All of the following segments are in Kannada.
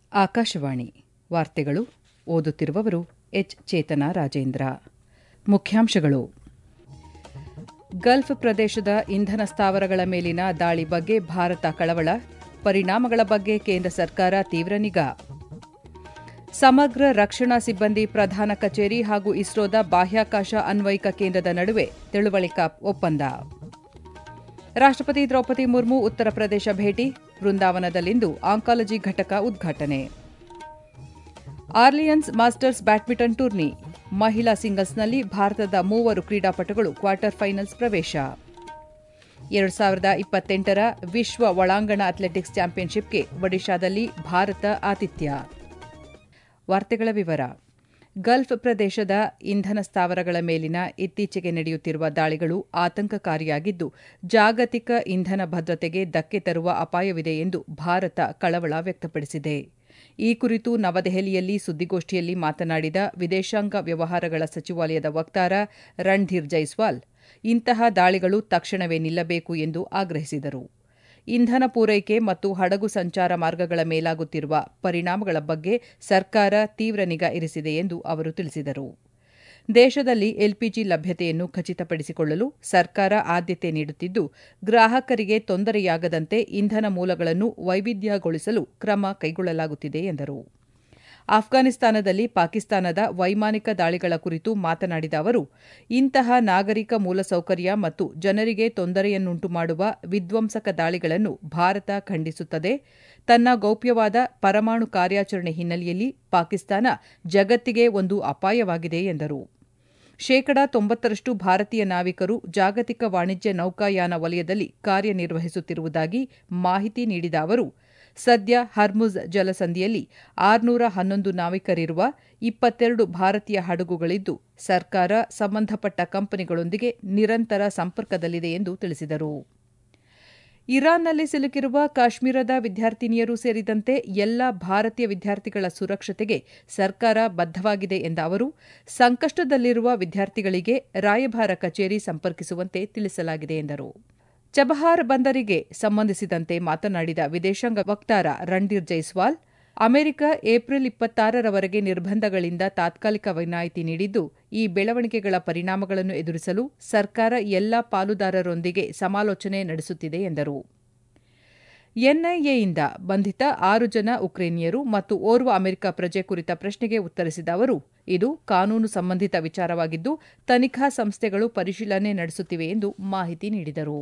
ಆಕಾಶವಾಣಿ ವಾರ್ತೆಗಳು ಓದುತ್ತಿರುವವರು ಎಚ್ ಚೇತನ ರಾಜೇಂದ್ರ ಮುಖ್ಯಾಂಶಗಳು ಗಲ್ಫ್ ಪ್ರದೇಶದ ಇಂಧನ ಸ್ಥಾವರಗಳ ಮೇಲಿನ ದಾಳಿ ಬಗ್ಗೆ ಭಾರತ ಕಳವಳ ಪರಿಣಾಮಗಳ ಬಗ್ಗೆ ಕೇಂದ್ರ ಸರ್ಕಾರ ತೀವ್ರ ನಿಗಾ ಸಮಗ್ರ ರಕ್ಷಣಾ ಸಿಬ್ಬಂದಿ ಪ್ರಧಾನ ಕಚೇರಿ ಹಾಗೂ ಇಸ್ರೋದ ಬಾಹ್ಯಾಕಾಶ ಅನ್ವಯಿಕ ಕೇಂದ್ರದ ನಡುವೆ ತಿಳುವಳಿಕಾ ಒಪ್ಪಂದ ರಾಷ್ಟ್ರಪತಿ ದ್ರೌಪದಿ ಮುರ್ಮು ಉತ್ತರ ಪ್ರದೇಶ ಭೇಟಿ ವೃಂದಾವನದಲ್ಲಿಂದು ಆಂಕಾಲಜಿ ಘಟಕ ಉದ್ಘಾಟನೆ ಆರ್ಲಿಯನ್ಸ್ ಮಾಸ್ಟರ್ಸ್ ಬ್ಯಾಡ್ಮಿಂಟನ್ ಟೂರ್ನಿ ಮಹಿಳಾ ಸಿಂಗಲ್ಸ್ನಲ್ಲಿ ಭಾರತದ ಮೂವರು ಕ್ರೀಡಾಪಟುಗಳು ಕ್ವಾರ್ಟರ್ ಫೈನಲ್ಸ್ ಪ್ರವೇಶ ಎರಡು ಸಾವಿರದ ಇಪ್ಪತ್ತೆಂಟರ ವಿಶ್ವ ಒಳಾಂಗಣ ಅಥ್ಲೆಟಿಕ್ಸ್ ಚಾಂಪಿಯನ್ಶಿಪ್ಗೆ ಒಡಿಶಾದಲ್ಲಿ ಭಾರತ ಆತಿಥ್ಯ ವಾರ್ತೆಗಳ ವಿವರ ಗಲ್ಫ್ ಪ್ರದೇಶದ ಇಂಧನ ಸ್ಥಾವರಗಳ ಮೇಲಿನ ಇತ್ತೀಚೆಗೆ ನಡೆಯುತ್ತಿರುವ ದಾಳಿಗಳು ಆತಂಕಕಾರಿಯಾಗಿದ್ದು ಜಾಗತಿಕ ಇಂಧನ ಭದ್ರತೆಗೆ ಧಕ್ಕೆ ತರುವ ಅಪಾಯವಿದೆ ಎಂದು ಭಾರತ ಕಳವಳ ವ್ಯಕ್ತಪಡಿಸಿದೆ ಈ ಕುರಿತು ನವದೆಹಲಿಯಲ್ಲಿ ಸುದ್ದಿಗೋಷ್ಠಿಯಲ್ಲಿ ಮಾತನಾಡಿದ ವಿದೇಶಾಂಗ ವ್ಯವಹಾರಗಳ ಸಚಿವಾಲಯದ ವಕ್ತಾರ ರಣಧೀರ್ ಜೈಸ್ವಾಲ್ ಇಂತಹ ದಾಳಿಗಳು ತಕ್ಷಣವೇ ನಿಲ್ಲಬೇಕು ಎಂದು ಆಗ್ರಹಿಸಿದರು ಇಂಧನ ಪೂರೈಕೆ ಮತ್ತು ಹಡಗು ಸಂಚಾರ ಮಾರ್ಗಗಳ ಮೇಲಾಗುತ್ತಿರುವ ಪರಿಣಾಮಗಳ ಬಗ್ಗೆ ಸರ್ಕಾರ ತೀವ್ರ ನಿಗಾ ಇರಿಸಿದೆ ಎಂದು ಅವರು ತಿಳಿಸಿದರು ದೇಶದಲ್ಲಿ ಎಲ್ಪಿಜಿ ಲಭ್ಯತೆಯನ್ನು ಖಚಿತಪಡಿಸಿಕೊಳ್ಳಲು ಸರ್ಕಾರ ಆದ್ಯತೆ ನೀಡುತ್ತಿದ್ದು ಗ್ರಾಹಕರಿಗೆ ತೊಂದರೆಯಾಗದಂತೆ ಇಂಧನ ಮೂಲಗಳನ್ನು ವೈವಿಧ್ಯಗೊಳಿಸಲು ಕ್ರಮ ಕೈಗೊಳ್ಳಲಾಗುತ್ತಿದೆ ಎಂದರು ಆಫ್ಘಾನಿಸ್ತಾನದಲ್ಲಿ ಪಾಕಿಸ್ತಾನದ ವೈಮಾನಿಕ ದಾಳಿಗಳ ಕುರಿತು ಮಾತನಾಡಿದ ಅವರು ಇಂತಹ ನಾಗರಿಕ ಮೂಲಸೌಕರ್ಯ ಮತ್ತು ಜನರಿಗೆ ತೊಂದರೆಯನ್ನುಂಟು ಮಾಡುವ ವಿಧ್ವಂಸಕ ದಾಳಿಗಳನ್ನು ಭಾರತ ಖಂಡಿಸುತ್ತದೆ ತನ್ನ ಗೌಪ್ಯವಾದ ಪರಮಾಣು ಕಾರ್ಯಾಚರಣೆ ಹಿನ್ನೆಲೆಯಲ್ಲಿ ಪಾಕಿಸ್ತಾನ ಜಗತ್ತಿಗೆ ಒಂದು ಅಪಾಯವಾಗಿದೆ ಎಂದರು ಶೇಕಡಾ ತೊಂಬತ್ತರಷ್ಟು ಭಾರತೀಯ ನಾವಿಕರು ಜಾಗತಿಕ ವಾಣಿಜ್ಯ ನೌಕಾಯಾನ ವಲಯದಲ್ಲಿ ಕಾರ್ಯನಿರ್ವಹಿಸುತ್ತಿರುವುದಾಗಿ ಮಾಹಿತಿ ನೀಡಿದ ಅವರು ಸದ್ಯ ಹರ್ಮುಜ್ ಜಲಸಂಧಿಯಲ್ಲಿ ಆರುನೂರ ಹನ್ನೊಂದು ನಾವಿಕರಿರುವ ಇಪ್ಪತ್ತೆರಡು ಭಾರತೀಯ ಹಡಗುಗಳಿದ್ದು ಸರ್ಕಾರ ಸಂಬಂಧಪಟ್ಟ ಕಂಪನಿಗಳೊಂದಿಗೆ ನಿರಂತರ ಸಂಪರ್ಕದಲ್ಲಿದೆ ಎಂದು ತಿಳಿಸಿದರು ಇರಾನ್ನಲ್ಲಿ ಸಿಲುಕಿರುವ ಕಾಶ್ಮೀರದ ವಿದ್ಯಾರ್ಥಿನಿಯರು ಸೇರಿದಂತೆ ಎಲ್ಲ ಭಾರತೀಯ ವಿದ್ಯಾರ್ಥಿಗಳ ಸುರಕ್ಷತೆಗೆ ಸರ್ಕಾರ ಬದ್ದವಾಗಿದೆ ಎಂದ ಅವರು ಸಂಕಷ್ಟದಲ್ಲಿರುವ ವಿದ್ಯಾರ್ಥಿಗಳಿಗೆ ರಾಯಭಾರ ಕಚೇರಿ ಸಂಪರ್ಕಿಸುವಂತೆ ತಿಳಿಸಲಾಗಿದೆ ಎಂದರು ಚಬಹಾರ್ ಬಂದರಿಗೆ ಸಂಬಂಧಿಸಿದಂತೆ ಮಾತನಾಡಿದ ವಿದೇಶಾಂಗ ವಕ್ತಾರ ರಣಧೀರ್ ಜೈಸ್ವಾಲ್ ಅಮೆರಿಕ ಏಪ್ರಿಲ್ ಇಪ್ಪತ್ತಾರರವರೆಗೆ ನಿರ್ಬಂಧಗಳಿಂದ ತಾತ್ಕಾಲಿಕ ವಿನಾಯಿತಿ ನೀಡಿದ್ದು ಈ ಬೆಳವಣಿಗೆಗಳ ಪರಿಣಾಮಗಳನ್ನು ಎದುರಿಸಲು ಸರ್ಕಾರ ಎಲ್ಲಾ ಪಾಲುದಾರರೊಂದಿಗೆ ಸಮಾಲೋಚನೆ ನಡೆಸುತ್ತಿದೆ ಎಂದರು ಎನ್ಐಎಯಿಂದ ಬಂಧಿತ ಆರು ಜನ ಉಕ್ರೇನಿಯರು ಮತ್ತು ಓರ್ವ ಅಮೆರಿಕ ಪ್ರಜೆ ಕುರಿತ ಪ್ರಶ್ನೆಗೆ ಉತ್ತರಿಸಿದ ಅವರು ಇದು ಕಾನೂನು ಸಂಬಂಧಿತ ವಿಚಾರವಾಗಿದ್ದು ತನಿಖಾ ಸಂಸ್ಥೆಗಳು ಪರಿಶೀಲನೆ ನಡೆಸುತ್ತಿವೆ ಎಂದು ಮಾಹಿತಿ ನೀಡಿದರು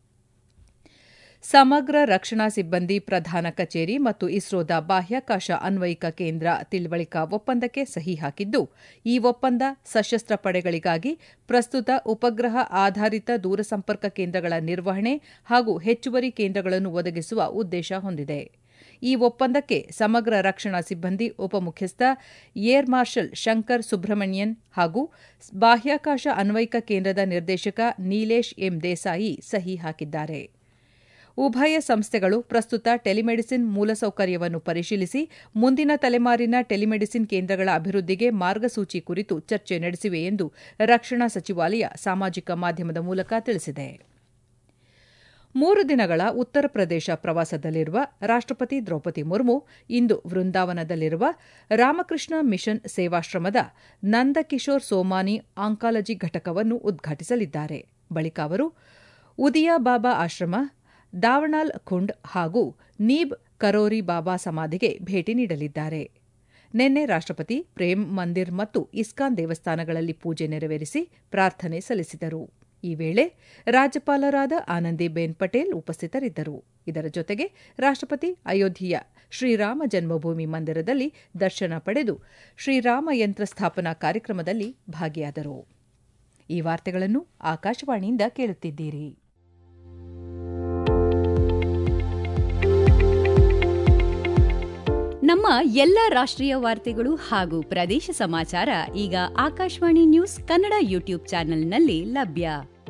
ಸಮಗ್ರ ರಕ್ಷಣಾ ಸಿಬ್ಬಂದಿ ಪ್ರಧಾನ ಕಚೇರಿ ಮತ್ತು ಇಸ್ರೋದ ಬಾಹ್ಯಾಕಾಶ ಅನ್ವಯಿಕ ಕೇಂದ್ರ ತಿಳುವಳಿಕಾ ಒಪ್ಪಂದಕ್ಕೆ ಸಹಿ ಹಾಕಿದ್ದು ಈ ಒಪ್ಪಂದ ಸಶಸ್ತ್ರ ಪಡೆಗಳಿಗಾಗಿ ಪ್ರಸ್ತುತ ಉಪಗ್ರಹ ಆಧಾರಿತ ದೂರಸಂಪರ್ಕ ಕೇಂದ್ರಗಳ ನಿರ್ವಹಣೆ ಹಾಗೂ ಹೆಚ್ಚುವರಿ ಕೇಂದ್ರಗಳನ್ನು ಒದಗಿಸುವ ಉದ್ದೇಶ ಹೊಂದಿದೆ ಈ ಒಪ್ಪಂದಕ್ಕೆ ಸಮಗ್ರ ರಕ್ಷಣಾ ಸಿಬ್ಬಂದಿ ಉಪಮುಖ್ಯಸ್ಥ ಏರ್ ಮಾರ್ಷಲ್ ಶಂಕರ್ ಸುಬ್ರಹ್ಮಣ್ಯನ್ ಹಾಗೂ ಬಾಹ್ಯಾಕಾಶ ಅನ್ವಯಿಕ ಕೇಂದ್ರದ ನಿರ್ದೇಶಕ ನೀಲೇಶ್ ಎಂ ದೇಸಾಯಿ ಸಹಿ ಹಾಕಿದ್ದಾರೆ ಉಭಯ ಸಂಸ್ಥೆಗಳು ಪ್ರಸ್ತುತ ಟೆಲಿಮೆಡಿಸಿನ್ ಮೂಲಸೌಕರ್ಯವನ್ನು ಪರಿಶೀಲಿಸಿ ಮುಂದಿನ ತಲೆಮಾರಿನ ಟೆಲಿಮೆಡಿಸಿನ್ ಕೇಂದ್ರಗಳ ಅಭಿವೃದ್ಧಿಗೆ ಮಾರ್ಗಸೂಚಿ ಕುರಿತು ಚರ್ಚೆ ನಡೆಸಿವೆ ಎಂದು ರಕ್ಷಣಾ ಸಚಿವಾಲಯ ಸಾಮಾಜಿಕ ಮಾಧ್ಯಮದ ಮೂಲಕ ತಿಳಿಸಿದೆ ಮೂರು ದಿನಗಳ ಉತ್ತರ ಪ್ರದೇಶ ಪ್ರವಾಸದಲ್ಲಿರುವ ರಾಷ್ಟ್ರಪತಿ ದ್ರೌಪದಿ ಮುರ್ಮು ಇಂದು ವೃಂದಾವನದಲ್ಲಿರುವ ರಾಮಕೃಷ್ಣ ಮಿಷನ್ ಸೇವಾಶ್ರಮದ ನಂದಕಿಶೋರ್ ಸೋಮಾನಿ ಆಂಕಾಲಜಿ ಘಟಕವನ್ನು ಉದ್ಘಾಟಿಸಲಿದ್ದಾರೆ ಬಳಿಕ ಅವರು ಉದಿಯಾ ಬಾಬಾ ಆಶ್ರಮ ದಾವಣಾಲ್ ಖುಂಡ್ ಹಾಗೂ ನೀಬ್ ಕರೋರಿ ಬಾಬಾ ಸಮಾಧಿಗೆ ಭೇಟಿ ನೀಡಲಿದ್ದಾರೆ ನಿನ್ನೆ ರಾಷ್ಟ್ರಪತಿ ಪ್ರೇಮ್ ಮಂದಿರ್ ಮತ್ತು ಇಸ್ಕಾನ್ ದೇವಸ್ಥಾನಗಳಲ್ಲಿ ಪೂಜೆ ನೆರವೇರಿಸಿ ಪ್ರಾರ್ಥನೆ ಸಲ್ಲಿಸಿದರು ಈ ವೇಳೆ ರಾಜ್ಯಪಾಲರಾದ ಆನಂದಿಬೆನ್ ಪಟೇಲ್ ಉಪಸ್ಥಿತರಿದ್ದರು ಇದರ ಜೊತೆಗೆ ರಾಷ್ಟ್ರಪತಿ ಅಯೋಧ್ಯೆಯ ಶ್ರೀರಾಮ ಜನ್ಮಭೂಮಿ ಮಂದಿರದಲ್ಲಿ ದರ್ಶನ ಪಡೆದು ಶ್ರೀರಾಮ ಯಂತ್ರ ಸ್ಥಾಪನಾ ಕಾರ್ಯಕ್ರಮದಲ್ಲಿ ಭಾಗಿಯಾದರು ಈ ವಾರ್ತೆಗಳನ್ನು ಆಕಾಶವಾಣಿಯಿಂದ ಕೇಳುತ್ತಿದ್ದೀರಿ ನಮ್ಮ ಎಲ್ಲ ರಾಷ್ಟ್ರೀಯ ವಾರ್ತೆಗಳು ಹಾಗೂ ಪ್ರದೇಶ ಸಮಾಚಾರ ಈಗ ಆಕಾಶವಾಣಿ ನ್ಯೂಸ್ ಕನ್ನಡ ಯೂಟ್ಯೂಬ್ ಚಾನೆಲ್ನಲ್ಲಿ ಲಭ್ಯ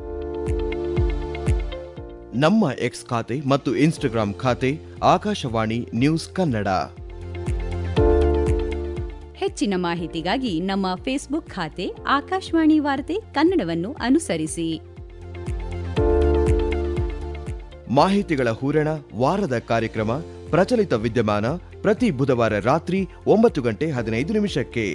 ನಮ್ಮ ಎಕ್ಸ್ ಖಾತೆ ಮತ್ತು ಇನ್ಸ್ಟಾಗ್ರಾಂ ಖಾತೆ ಆಕಾಶವಾಣಿ ನ್ಯೂಸ್ ಕನ್ನಡ ಹೆಚ್ಚಿನ ಮಾಹಿತಿಗಾಗಿ ನಮ್ಮ ಫೇಸ್ಬುಕ್ ಖಾತೆ ಆಕಾಶವಾಣಿ ವಾರ್ತೆ ಕನ್ನಡವನ್ನು ಅನುಸರಿಸಿ ಮಾಹಿತಿಗಳ ಹೂರಣ ವಾರದ ಕಾರ್ಯಕ್ರಮ ಪ್ರಚಲಿತ ವಿದ್ಯಮಾನ ಪ್ರತಿ ಬುಧವಾರ ರಾತ್ರಿ ಒಂಬತ್ತು ಗಂಟೆ ಹದಿನೈದು ನಿಮಿಷಕ್ಕೆ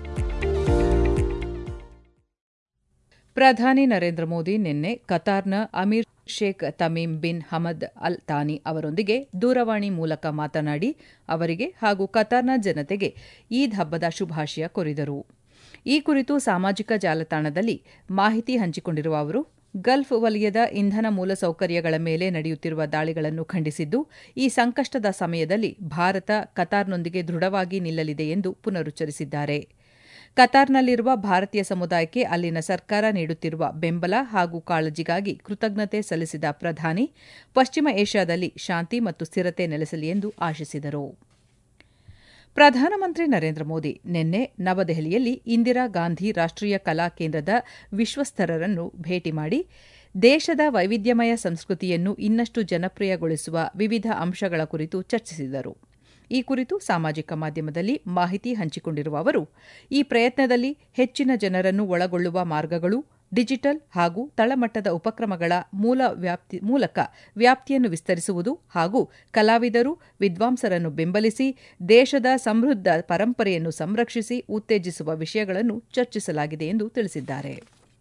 ಪ್ರಧಾನಿ ನರೇಂದ್ರ ಮೋದಿ ನಿನ್ನೆ ಕತಾರ್ನ Amir Sheikh Tamim bin Hamad Al Thani ಅವರೊಂದಿಗೆ ದೂರವಾಣಿ ಮೂಲಕ ಮಾತನಾಡಿ ಅವರಿಗೆ ಹಾಗೂ ಕತಾರ್ನ ಜನತೆಗೆ ಈದ್ ಹಬ್ಬದ ಶುಭಾಶಯ ಕೋರಿದರು ಈ ಕುರಿತು ಸಾಮಾಜಿಕ ಜಾಲತಾಣದಲ್ಲಿ ಮಾಹಿತಿ ಹಂಚಿಕೊಂಡಿರುವ ಅವರು ಗಲ್ಫ್ ವಲಯದ ಇಂಧನ ಮೂಲಸೌಕರ್ಯಗಳ ಮೇಲೆ ನಡೆಯುತ್ತಿರುವ ದಾಳಿಗಳನ್ನು ಖಂಡಿಸಿದ್ದು ಈ ಸಂಕಷ್ಟದ ಸಮಯದಲ್ಲಿ ಭಾರತ ಕತಾರ್ನೊಂದಿಗೆ ದೃಢವಾಗಿ ನಿಲ್ಲಲಿದೆ ಎಂದು ಪುನರುಚ್ಚರಿಸಿದ್ದಾರೆ ಕತಾರ್ನಲ್ಲಿರುವ ಭಾರತೀಯ ಸಮುದಾಯಕ್ಕೆ ಅಲ್ಲಿನ ಸರ್ಕಾರ ನೀಡುತ್ತಿರುವ ಬೆಂಬಲ ಹಾಗೂ ಕಾಳಜಿಗಾಗಿ ಕೃತಜ್ಞತೆ ಸಲ್ಲಿಸಿದ ಪ್ರಧಾನಿ ಪಶ್ಚಿಮ ಏಷ್ಯಾದಲ್ಲಿ ಶಾಂತಿ ಮತ್ತು ಸ್ಥಿರತೆ ನೆಲೆಸಲಿ ಎಂದು ಆಶಿಸಿದರು ಪ್ರಧಾನಮಂತ್ರಿ ನರೇಂದ್ರ ಮೋದಿ ನಿನ್ನೆ ನವದೆಹಲಿಯಲ್ಲಿ ಇಂದಿರಾ ಗಾಂಧಿ ರಾಷ್ಟೀಯ ಕಲಾ ಕೇಂದ್ರದ ವಿಶ್ವಸ್ತರರನ್ನು ಭೇಟಿ ಮಾಡಿ ದೇಶದ ವೈವಿಧ್ಯಮಯ ಸಂಸ್ಕೃತಿಯನ್ನು ಇನ್ನಷ್ಟು ಜನಪ್ರಿಯಗೊಳಿಸುವ ವಿವಿಧ ಅಂಶಗಳ ಕುರಿತು ಚರ್ಚಿಸಿದರು ಈ ಕುರಿತು ಸಾಮಾಜಿಕ ಮಾಧ್ಯಮದಲ್ಲಿ ಮಾಹಿತಿ ಹಂಚಿಕೊಂಡಿರುವ ಅವರು ಈ ಪ್ರಯತ್ನದಲ್ಲಿ ಹೆಚ್ಚಿನ ಜನರನ್ನು ಒಳಗೊಳ್ಳುವ ಮಾರ್ಗಗಳು ಡಿಜಿಟಲ್ ಹಾಗೂ ತಳಮಟ್ಟದ ಉಪಕ್ರಮಗಳ ಮೂಲ ವ್ಯಾಪ್ತಿ ಮೂಲಕ ವ್ಯಾಪ್ತಿಯನ್ನು ವಿಸ್ತರಿಸುವುದು ಹಾಗೂ ಕಲಾವಿದರು ವಿದ್ವಾಂಸರನ್ನು ಬೆಂಬಲಿಸಿ ದೇಶದ ಸಮೃದ್ಧ ಪರಂಪರೆಯನ್ನು ಸಂರಕ್ಷಿಸಿ ಉತ್ತೇಜಿಸುವ ವಿಷಯಗಳನ್ನು ಚರ್ಚಿಸಲಾಗಿದೆ ಎಂದು ತಿಳಿಸಿದ್ದಾರೆ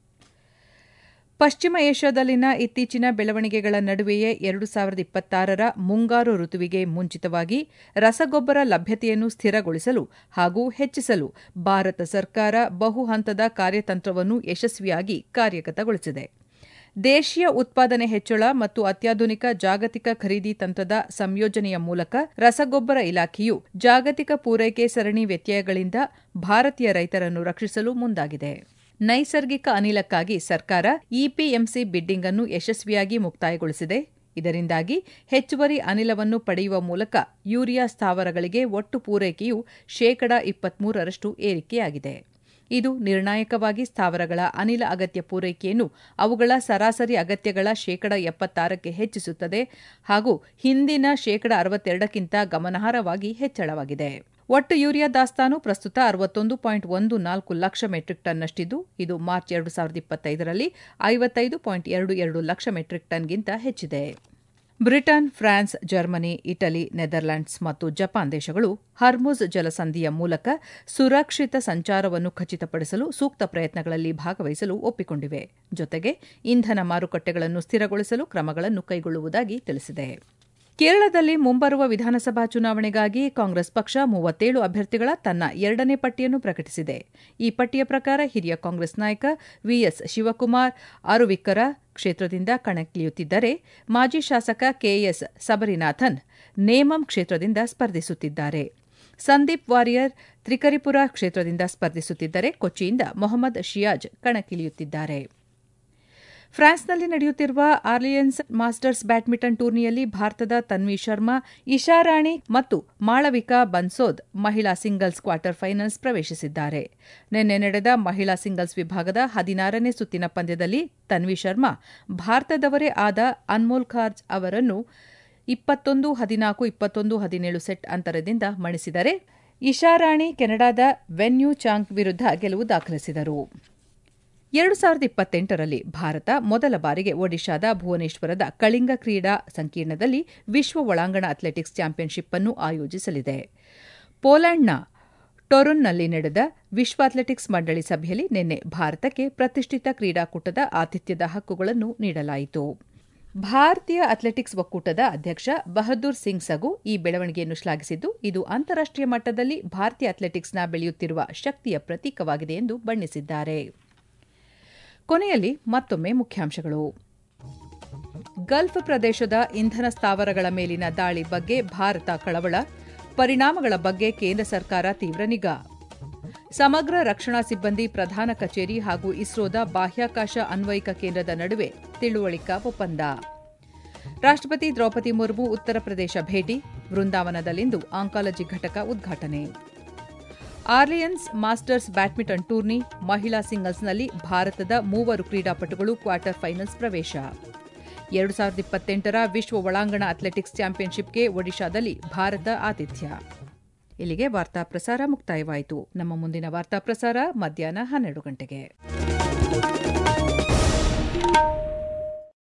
ಪಶ್ಚಿಮ ಏಷ್ಯಾದಲ್ಲಿನ ಇತ್ತೀಚಿನ ಬೆಳವಣಿಗೆಗಳ ನಡುವೆಯೇ ಎರಡು ಸಾವಿರದ ಇಪ್ಪತ್ತಾರರ ಮುಂಗಾರು ಋತುವಿಗೆ ಮುಂಚಿತವಾಗಿ ರಸಗೊಬ್ಬರ ಲಭ್ಯತೆಯನ್ನು ಸ್ಥಿರಗೊಳಿಸಲು ಹಾಗೂ ಹೆಚ್ಚಿಸಲು ಭಾರತ ಸರ್ಕಾರ ಬಹು ಹಂತದ ಕಾರ್ಯತಂತ್ರವನ್ನು ಯಶಸ್ವಿಯಾಗಿ ಕಾರ್ಯಗತಗೊಳಿಸಿದೆ ದೇಶೀಯ ಉತ್ಪಾದನೆ ಹೆಚ್ಚಳ ಮತ್ತು ಅತ್ಯಾಧುನಿಕ ಜಾಗತಿಕ ಖರೀದಿ ತಂತ್ರದ ಸಂಯೋಜನೆಯ ಮೂಲಕ ರಸಗೊಬ್ಬರ ಇಲಾಖೆಯು ಜಾಗತಿಕ ಪೂರೈಕೆ ಸರಣಿ ವ್ಯತ್ಯಯಗಳಿಂದ ಭಾರತೀಯ ರೈತರನ್ನು ರಕ್ಷಿಸಲು ಮುಂದಾಗಿದೆ ನೈಸರ್ಗಿಕ ಅನಿಲಕ್ಕಾಗಿ ಸರ್ಕಾರ ಇಪಿಎಂಸಿ ಬಿಡ್ಡಿಂಗ್ ಅನ್ನು ಯಶಸ್ವಿಯಾಗಿ ಮುಕ್ತಾಯಗೊಳಿಸಿದೆ ಇದರಿಂದಾಗಿ ಹೆಚ್ಚುವರಿ ಅನಿಲವನ್ನು ಪಡೆಯುವ ಮೂಲಕ ಯೂರಿಯಾ ಸ್ಥಾವರಗಳಿಗೆ ಒಟ್ಟು ಪೂರೈಕೆಯು ಶೇಕಡಾ ಇಪ್ಪತ್ಮೂರರಷ್ಟು ಏರಿಕೆಯಾಗಿದೆ ಇದು ನಿರ್ಣಾಯಕವಾಗಿ ಸ್ಥಾವರಗಳ ಅನಿಲ ಅಗತ್ಯ ಪೂರೈಕೆಯನ್ನು ಅವುಗಳ ಸರಾಸರಿ ಅಗತ್ಯಗಳ ಶೇಕಡ ಎಪ್ಪತ್ತಾರಕ್ಕೆ ಹೆಚ್ಚಿಸುತ್ತದೆ ಹಾಗೂ ಹಿಂದಿನ ಶೇಕಡ ಅರವತ್ತೆರಡಕ್ಕಿಂತ ಗಮನಾರ್ಹವಾಗಿ ಹೆಚ್ಚಳವಾಗಿದೆ ಒಟ್ಟು ಯೂರಿಯಾ ದಾಸ್ತಾನು ಪ್ರಸ್ತುತ ಅರವತ್ತೊಂದು ಪಾಯಿಂಟ್ ಒಂದು ನಾಲ್ಕು ಲಕ್ಷ ಮೆಟ್ರಿಕ್ ಟನ್ನಷ್ಟಿದ್ದು ಇದು ಮಾರ್ಚ್ ಎರಡು ಸಾವಿರದ ಇಪ್ಪತ್ತೈದರಲ್ಲಿ ಐವತ್ತೈದು ಪಾಯಿಂಟ್ ಎರಡು ಎರಡು ಲಕ್ಷ ಮೆಟ್ರಿಕ್ ಟನ್ಗಿಂತ ಹೆಚ್ಚಿದೆ Britain France Germany Italy Netherlands ಮತ್ತು ಜಪಾನ್ ದೇಶಗಳು ಹರ್ಮುಜ್ ಜಲಸಂಧಿಯ ಮೂಲಕ ಸುರಕ್ಷಿತ ಸಂಚಾರವನ್ನು ಖಚಿತಪಡಿಸಲು ಸೂಕ್ತ ಪ್ರಯತ್ನಗಳಲ್ಲಿ ಭಾಗವಹಿಸಲು ಒಪ್ಪಿಕೊಂಡಿವೆ ಜೊತೆಗೆ ಇಂಧನ ಮಾರುಕಟ್ಟೆಗಳನ್ನು ಸ್ಥಿರಗೊಳಿಸಲು ಕ್ರಮಗಳನ್ನು ಕೈಗೊಳ್ಳುವುದಾಗಿ ತಿಳಿಸಿದೆ ಕೇರಳದಲ್ಲಿ ಮುಂಬರುವ ವಿಧಾನಸಭಾ ಚುನಾವಣೆಗಾಗಿ ಕಾಂಗ್ರೆಸ್ ಪಕ್ಷ ಮೂವತ್ತೇಳು ಅಭ್ಯರ್ಥಿಗಳ ತನ್ನ ಎರಡನೇ ಪಟ್ಟಿಯನ್ನು ಪ್ರಕಟಿಸಿದೆ ಈ ಪಟ್ಟಿಯ ಪ್ರಕಾರ ಹಿರಿಯ ಕಾಂಗ್ರೆಸ್ ನಾಯಕ ವಿಎಸ್ ಶಿವಕುಮಾರ್ ಅರುವಿಕ್ಕರ ಕ್ಷೇತ್ರದಿಂದ ಕಣಕ್ಕಿಳಿಯುತ್ತಿದ್ದರೆ ಮಾಜಿ ಶಾಸಕ ಕೆಎಸ್ ಸಬರಿನಾಥನ್ ನೇಮಂ ಕ್ಷೇತ್ರದಿಂದ ಸ್ಪರ್ಧಿಸುತ್ತಿದ್ದಾರೆ ಸಂದೀಪ್ ವಾರಿಯರ್ ತ್ರಿಕರಿಪುರ ಕ್ಷೇತ್ರದಿಂದ ಸ್ಪರ್ಧಿಸುತ್ತಿದ್ದರೆ ಕೊಚ್ಚಿಯಿಂದ ಮೊಹಮ್ಮದ್ ಶಿಯಾಜ್ ಕಣಕ್ಕಿಳಿಯುತ್ತಿದ್ದಾರೆ ಫ್ರಾನ್ಸ್ನಲ್ಲಿ ನಡೆಯುತ್ತಿರುವ ಆರ್ಲಿಯನ್ಸ್ ಮಾಸ್ಟರ್ಸ್ ಬ್ಯಾಡ್ಮಿಂಟನ್ ಟೂರ್ನಿಯಲ್ಲಿ ಭಾರತದ ತನ್ವಿ ಶರ್ಮಾ ಇಶಾರಾಣಿ ಮತ್ತು ಮಾಳವಿಕಾ ಬನ್ಸೋದ್ ಮಹಿಳಾ ಸಿಂಗಲ್ಸ್ ಕ್ವಾರ್ಟರ್ ಫೈನಲ್ಸ್ ಪ್ರವೇಶಿಸಿದ್ದಾರೆ ನಿನ್ನೆ ನಡೆದ ಮಹಿಳಾ ಸಿಂಗಲ್ಸ್ ವಿಭಾಗದ ಹದಿನಾರನೇ ಸುತ್ತಿನ ಪಂದ್ಯದಲ್ಲಿ ತನ್ವಿ ಶರ್ಮಾ ಭಾರತದವರೇ ಆದ ಅನ್ಮೋಲ್ ಖಾರ್ಜ್ ಅವರನ್ನು ಇಪ್ಪತ್ತೊಂದು ಹದಿನಾಲ್ಕು ಇಪ್ಪತ್ತೊಂದು ಹದಿನೇಳು ಸೆಟ್ ಅಂತರದಿಂದ ಮಣಿಸಿದರೆ ಇಶಾರಾಣಿ ಕೆನಡಾದ ವೆನ್ಯೂ ಚಾಂಗ್ ವಿರುದ್ಧ ಗೆಲುವು ದಾಖಲಿಸಿದರು ಎರಡು ಸಾವಿರದ ಇಪ್ಪತ್ತೆಂಟರಲ್ಲಿ ಭಾರತ ಮೊದಲ ಬಾರಿಗೆ ಒಡಿಶಾದ ಭುವನೇಶ್ವರದ ಕಳಿಂಗ ಕ್ರೀಡಾ ಸಂಕೀರ್ಣದಲ್ಲಿ ವಿಶ್ವ ಒಳಾಂಗಣ ಅಥ್ಲೆಟಿಕ್ಸ್ ಚಾಂಪಿಯನ್ಶಿಪ್ ಅನ್ನು ಆಯೋಜಿಸಲಿದೆ ಪೋಲೆಂಡ್ನ ಟೊರುನ್ನಲ್ಲಿ ನಡೆದ ವಿಶ್ವ ಅಥ್ಲೆಟಿಕ್ಸ್ ಮಂಡಳಿ ಸಭೆಯಲ್ಲಿ ನಿನ್ನೆ ಭಾರತಕ್ಕೆ ಪ್ರತಿಷ್ಠಿತ ಕ್ರೀಡಾಕೂಟದ ಆತಿಥ್ಯದ ಹಕ್ಕುಗಳನ್ನು ನೀಡಲಾಯಿತು ಭಾರತೀಯ ಅಥ್ಲೆಟಿಕ್ಸ್ ಒಕ್ಕೂಟದ ಅಧ್ಯಕ್ಷ ಬಹದ್ದೂರ್ ಸಿಂಗ್ ಸಗು ಈ ಬೆಳವಣಿಗೆಯನ್ನು ಶ್ಲಾಘಿಸಿದ್ದು ಇದು ಅಂತಾರಾಷ್ಟೀಯ ಮಟ್ಟದಲ್ಲಿ ಭಾರತೀಯ ಅಥ್ಲೆಟಿಕ್ಸ್ನ ಬೆಳೆಯುತ್ತಿರುವ ಶಕ್ತಿಯ ಪ್ರತೀಕವಾಗಿದೆ ಎಂದು ಬಣ್ಣಿಸಿದ್ದಾರೆ ಕೊನೆಯಲ್ಲಿ ಮತ್ತೊಮ್ಮೆ ಮುಖ್ಯಾಂಶಗಳು ಗಲ್ಫ್ ಪ್ರದೇಶದ ಇಂಧನ ಸ್ಥಾವರಗಳ ಮೇಲಿನ ದಾಳಿ ಬಗ್ಗೆ ಭಾರತ ಕಳವಳ ಪರಿಣಾಮಗಳ ಬಗ್ಗೆ ಕೇಂದ್ರ ಸರ್ಕಾರ ತೀವ್ರ ನಿಗಾ ಸಮಗ್ರ ರಕ್ಷಣಾ ಸಿಬ್ಬಂದಿ ಪ್ರಧಾನ ಕಚೇರಿ ಹಾಗೂ ಇಸ್ರೋದ ಬಾಹ್ಯಾಕಾಶ ಅನ್ವಯಿಕ ಕೇಂದ್ರದ ನಡುವೆ ತಿಳುವಳಿಕಾ ಒಪ್ಪಂದ ರಾಷ್ಟ್ರಪತಿ ದ್ರೌಪದಿ ಮುರ್ಮು ಉತ್ತರ ಪ್ರದೇಶ ಭೇಟಿ ವೃಂದಾವನದಲ್ಲಿಂದು ಆಂಕಾಲಜಿ ಘಟಕ ಉದ್ಘಾಟನೆ ಆರ್ಲಿಯನ್ಸ್ ಮಾಸ್ಟರ್ಸ್ ಬ್ಯಾಡ್ಮಿಂಟನ್ ಟೂರ್ನಿ ಮಹಿಳಾ ಸಿಂಗಲ್ಸ್ನಲ್ಲಿ ಭಾರತದ ಮೂವರು ಕ್ರೀಡಾಪಟುಗಳು ಕ್ವಾರ್ಟರ್ ಫೈನಲ್ಸ್ ಪ್ರವೇಶ ಎರಡು ಸಾವಿರದ ಇಪ್ಪತ್ತೆಂಟರ ವಿಶ್ವ ಒಳಾಂಗಣ ಅಥ್ಲೆಟಿಕ್ಸ್ ಚಾಂಪಿಯನ್ಶಿಪ್ಗೆ ಒಡಿಶಾದಲ್ಲಿ ಭಾರತ ಆತಿಥ್ಯ ಇಲ್ಲಿಗೆ ವಾರ್ತಾ ಪ್ರಸಾರ ಮುಕ್ತಾಯವಾಯಿತು ನಮ್ಮ ಮುಂದಿನ ವಾರ್ತಾ ಪ್ರಸಾರ ಮಧ್ಯಾಹ್ನ ಹನ್ನೆರಡು ಗಂಟೆಗೆ